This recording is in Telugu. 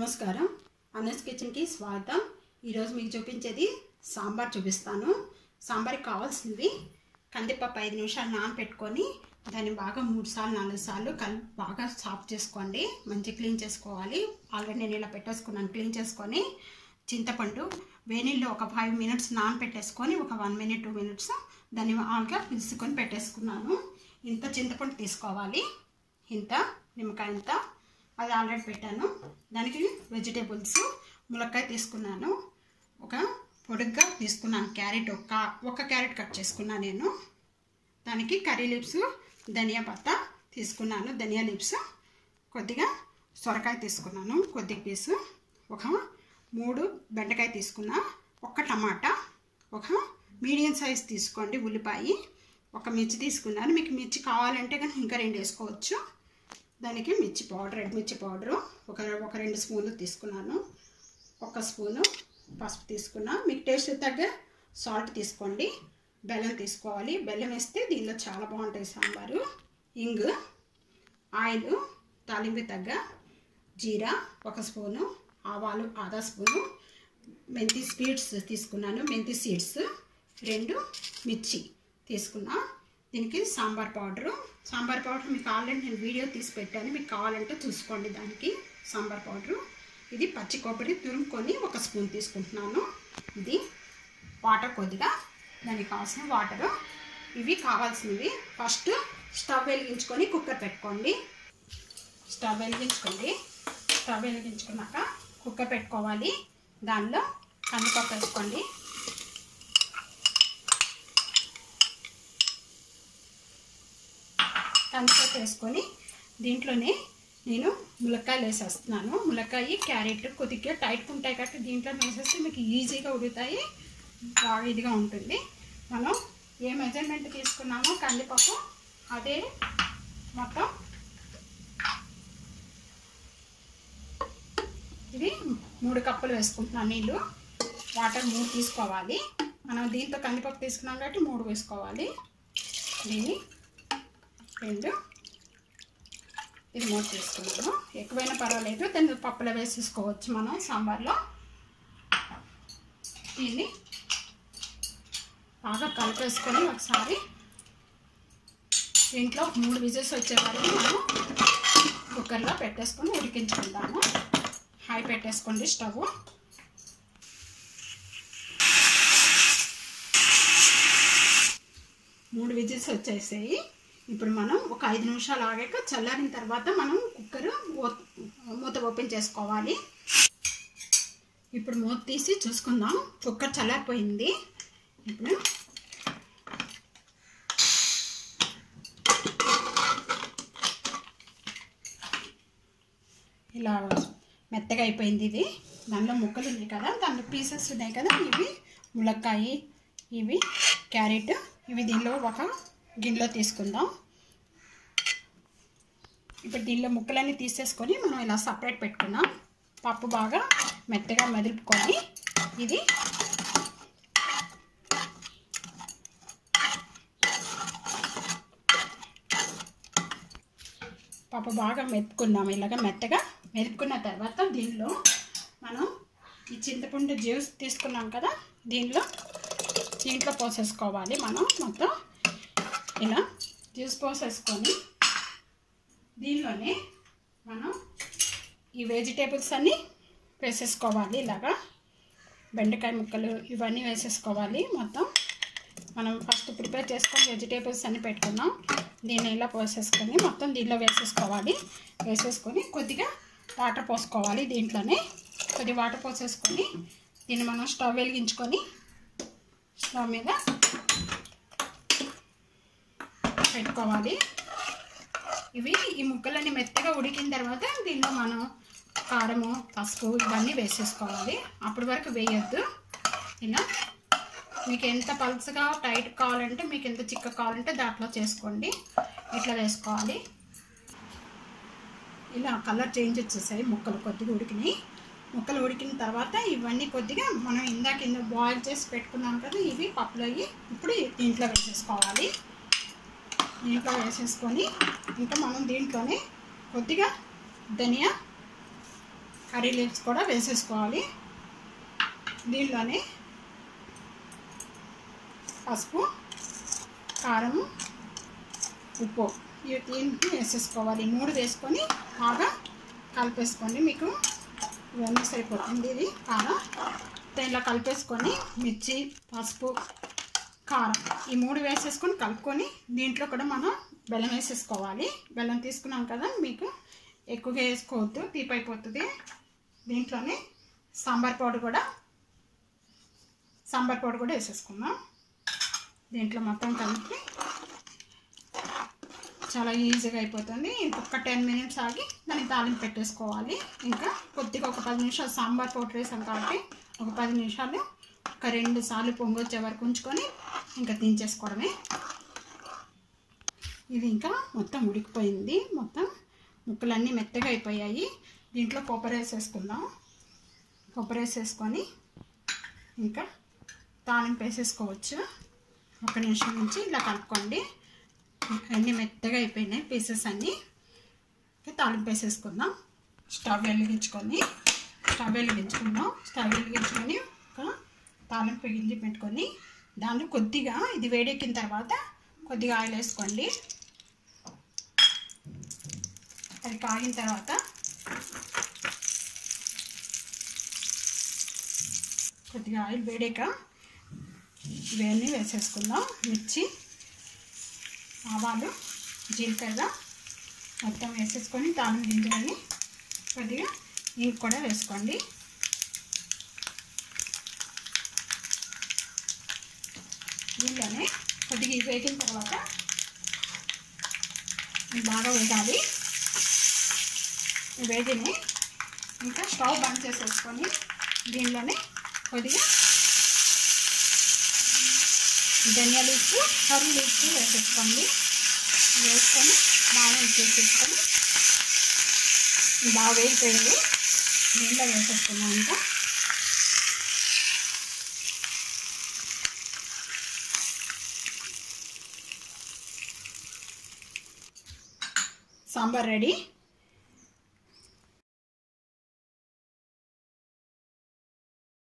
నమస్కారం అనస్ కిచెన్కి స్వాగతం ఈరోజు మీకు చూపించేది సాంబార్ చూపిస్తాను సాంబార్కి కావాల్సినవి కందిపప్పు ఐదు నిమిషాలు నానబెట్టుకొని దాన్ని బాగా మూడు సార్లు నాలుగు సార్లు కలిపి బాగా సాఫ్ చేసుకోండి మంచి క్లీన్ చేసుకోవాలి ఆల్రెడీ నేను ఇలా పెట్టేసుకున్నాను క్లీన్ చేసుకొని చింతపండు వేణిల్లో ఒక ఫైవ్ మినిట్స్ నానబెట్టేసుకొని ఒక వన్ మినిట్ టూ మినిట్స్ దాన్ని ఆల్గా పిలుచుకొని పెట్టేసుకున్నాను ఇంత చింతపండు తీసుకోవాలి ఇంత నిమ్మకాయ ఇంత అది ఆల్రెడీ పెట్టాను దానికి వెజిటేబుల్స్ ములక్కాయ తీసుకున్నాను ఒక పొడుగ్గా తీసుకున్నాను క్యారెట్ ఒక ఒక క్యారెట్ కట్ చేసుకున్నాను నేను దానికి కర్రీ లీవ్స్ ధనియా పత్త తీసుకున్నాను ధనియా లీవ్స్ కొద్దిగా సొరకాయ తీసుకున్నాను కొద్ది పీసు ఒక మూడు బెండకాయ తీసుకున్నా ఒక టమాటా ఒక మీడియం సైజ్ తీసుకోండి ఉల్లిపాయ ఒక మిర్చి తీసుకున్నాను మీకు మిర్చి కావాలంటే కానీ ఇంకా రెండు వేసుకోవచ్చు దానికి మిర్చి పౌడర్ రెడ్ మిర్చి పౌడరు ఒక ఒక రెండు స్పూన్లు తీసుకున్నాను ఒక స్పూను పసుపు తీసుకున్నా మీకు టేస్ట్ తగ్గ సాల్ట్ తీసుకోండి బెల్లం తీసుకోవాలి బెల్లం వేస్తే దీనిలో చాలా బాగుంటుంది సాంబారు ఇంగు ఆయిల్ తాలింపు తగ్గ జీరా ఒక స్పూను ఆవాలు ఆదా స్పూను మెంతి సీడ్స్ తీసుకున్నాను మెంతి సీడ్స్ రెండు మిర్చి తీసుకున్నా దీనికి సాంబార్ పౌడరు సాంబార్ పౌడర్ మీకు ఆల్రెడీ నేను వీడియో తీసి పెట్టాను మీకు కావాలంటే చూసుకోండి దానికి సాంబార్ పౌడరు ఇది పచ్చి కొబ్బరి తురుముకొని ఒక స్పూన్ తీసుకుంటున్నాను ఇది వాటర్ కొద్దిగా దానికి కావాల్సిన వాటరు ఇవి కావాల్సినవి ఫస్ట్ స్టవ్ వెలిగించుకొని కుక్కర్ పెట్టుకోండి స్టవ్ వెలిగించుకోండి స్టవ్ వెలిగించుకున్నాక కుక్కర్ పెట్టుకోవాలి దానిలో కందిపప్పు వేసుకోండి కందిపప్పు వేసుకొని దీంట్లోనే నేను ములక్కాయలు వేసేస్తున్నాను ములక్కాయ క్యారెట్ కొద్దిగా టైట్గా ఉంటాయి కాబట్టి దీంట్లో వేసేస్తే మీకు ఈజీగా ఉడుతాయి బాగా ఇదిగా ఉంటుంది మనం ఏ మెజర్మెంట్ తీసుకున్నామో కందిపప్పు అదే మొత్తం ఇది మూడు కప్పులు వేసుకుంటున్నాను నీళ్ళు వాటర్ మూడు తీసుకోవాలి మనం దీంతో కందిపప్పు తీసుకున్నాం కాబట్టి మూడు వేసుకోవాలి దీన్ని రెండు ఇది మూడు తీసుకున్నాను ఎక్కువైనా పర్వాలేదు దాన్ని పప్పులో వేసేసుకోవచ్చు మనం సాంబార్లో దీన్ని బాగా కలిపేసుకొని ఒకసారి దీంట్లో మూడు విజిల్స్ వచ్చే వరకు మనం కుక్కర్లో పెట్టేసుకొని ఉడికించుకుందాము హై పెట్టేసుకోండి స్టవ్ మూడు విజిల్స్ వచ్చేసాయి ఇప్పుడు మనం ఒక ఐదు నిమిషాలు ఆగాక చల్లారిన తర్వాత మనం కుక్కర్ మూత ఓపెన్ చేసుకోవాలి ఇప్పుడు మూత తీసి చూసుకుందాం కుక్కర్ చల్లారిపోయింది ఇప్పుడు ఇలా మెత్తగా అయిపోయింది ఇది దానిలో ముక్కలు ఉన్నాయి కదా దానిలో పీసెస్ ఉన్నాయి కదా ఇవి ములక్కాయ ఇవి క్యారెట్ ఇవి దీనిలో ఒక గిన్నెలో తీసుకుందాం ఇప్పుడు దీనిలో ముక్కలన్నీ తీసేసుకొని మనం ఇలా సపరేట్ పెట్టుకుందాం పప్పు బాగా మెత్తగా మెదుపుకొని ఇది పప్పు బాగా మెత్తుకుందాం ఇలాగ మెత్తగా మెదుపుకున్న తర్వాత దీనిలో మనం ఈ చింతపండు జ్యూస్ తీసుకున్నాం కదా దీనిలో దీంట్లో పోసేసుకోవాలి మనం మొత్తం ఇలా జ్యూస్ పోసేసుకొని దీనిలోనే మనం ఈ వెజిటేబుల్స్ అన్నీ వేసేసుకోవాలి ఇలాగా బెండకాయ ముక్కలు ఇవన్నీ వేసేసుకోవాలి మొత్తం మనం ఫస్ట్ ప్రిపేర్ చేసుకొని వెజిటేబుల్స్ అన్నీ పెట్టుకున్నాం దీన్ని ఇలా పోసేసుకొని మొత్తం దీనిలో వేసేసుకోవాలి వేసేసుకొని కొద్దిగా వాటర్ పోసుకోవాలి దీంట్లోనే కొద్ది వాటర్ పోసేసుకొని దీన్ని మనం స్టవ్ వెలిగించుకొని స్టవ్ మీద పెట్టుకోవాలి ఇవి ఈ ముక్కలన్నీ మెత్తగా ఉడికిన తర్వాత దీనిలో మనం కారము పసుపు ఇవన్నీ వేసేసుకోవాలి అప్పటి వరకు వేయొద్దు ఇలా మీకు ఎంత పల్చగా టైట్ కావాలంటే మీకు ఎంత చిక్క కావాలంటే దాంట్లో చేసుకోండి ఇట్లా వేసుకోవాలి ఇలా కలర్ చేంజ్ వచ్చేసాయి ముక్కలు కొద్దిగా ఉడికినాయి ముక్కలు ఉడికిన తర్వాత ఇవన్నీ కొద్దిగా మనం ఇందాక కింద బాయిల్ చేసి పెట్టుకున్నాం కదా ఇవి పప్పులో ఇప్పుడు దీంట్లో వేసేసుకోవాలి దీంట్లో వేసేసుకొని ఇంకా మనం దీంట్లోనే కొద్దిగా ధనియా కర్రీ లీవ్స్ కూడా వేసేసుకోవాలి దీనిలోనే పసుపు కారము ఉప్పు ఇవి దీనికి వేసేసుకోవాలి ఈ మూడు వేసుకొని బాగా కలిపేసుకోండి మీకు ఇవన్నీ సరిపోతుంది ఇది కారం దీనిలో కలిపేసుకొని మిర్చి పసుపు కారం ఈ మూడు వేసేసుకొని కలుపుకొని దీంట్లో కూడా మనం బెల్లం వేసేసుకోవాలి బెల్లం తీసుకున్నాం కదా మీకు ఎక్కువగా వేసుకోవద్దు తీపి అయిపోతుంది దీంట్లోనే సాంబార్ పౌడర్ కూడా సాంబార్ పౌడర్ కూడా వేసేసుకుందాం దీంట్లో మొత్తం కలిపి చాలా ఈజీగా అయిపోతుంది ఇంకొక టెన్ మినిట్స్ ఆగి దానికి తాలింపు పెట్టేసుకోవాలి ఇంకా కొద్దిగా ఒక పది నిమిషాలు సాంబార్ పౌడర్ వేసాం కాబట్టి ఒక పది నిమిషాలు ఒక రెండు సార్లు పొంగొచ్చే వరకు ఉంచుకొని ఇంకా దించేసుకోవడమే ఇది ఇంకా మొత్తం ఉడికిపోయింది మొత్తం ముక్కలన్నీ మెత్తగా అయిపోయాయి దీంట్లో కొబ్బరి వేసేసుకుందాం కొబ్బరి వేసేసుకొని ఇంకా తాలింపు వేసేసుకోవచ్చు ఒక నిమిషం నుంచి ఇలా కలుపుకోండి అన్నీ మెత్తగా అయిపోయినాయి పీసెస్ అన్నీ ఇంకా తాలింపు వేసేసుకుందాం స్టవ్ వెలిగించుకొని స్టవ్ వెలిగించుకుందాం స్టవ్ వెలిగించుకొని ఒక తాలింపు గిల్లి పెట్టుకొని దాంట్లో కొద్దిగా ఇది వేడెక్కిన తర్వాత కొద్దిగా ఆయిల్ వేసుకోండి అది కాగిన తర్వాత కొద్దిగా ఆయిల్ వేడాక ఇవన్నీ వేసేసుకుందాం మిర్చి ఆవాలు జీలకర్ర మొత్తం వేసేసుకొని తాళం గింజలని కొద్దిగా ఇంక కూడా వేసుకోండి దీనిలోనే కొద్దిగా ఇవి వేగిన తర్వాత ఇవి బాగా వేగాలి ఇవి వేగినాయి ఇంకా స్టవ్ బంద్ చేసేసుకొని దీనిలోనే కొద్దిగా ధనియా లీవ్స్ కర్రీ లీవ్స్ వేసేసుకోండి వేసుకొని బాగా ఇచ్చేసేసుకొని బాగా వేగిపోయింది దీంట్లో వేసేసుకున్నాం ఇంకా సాంబార్ రెడీ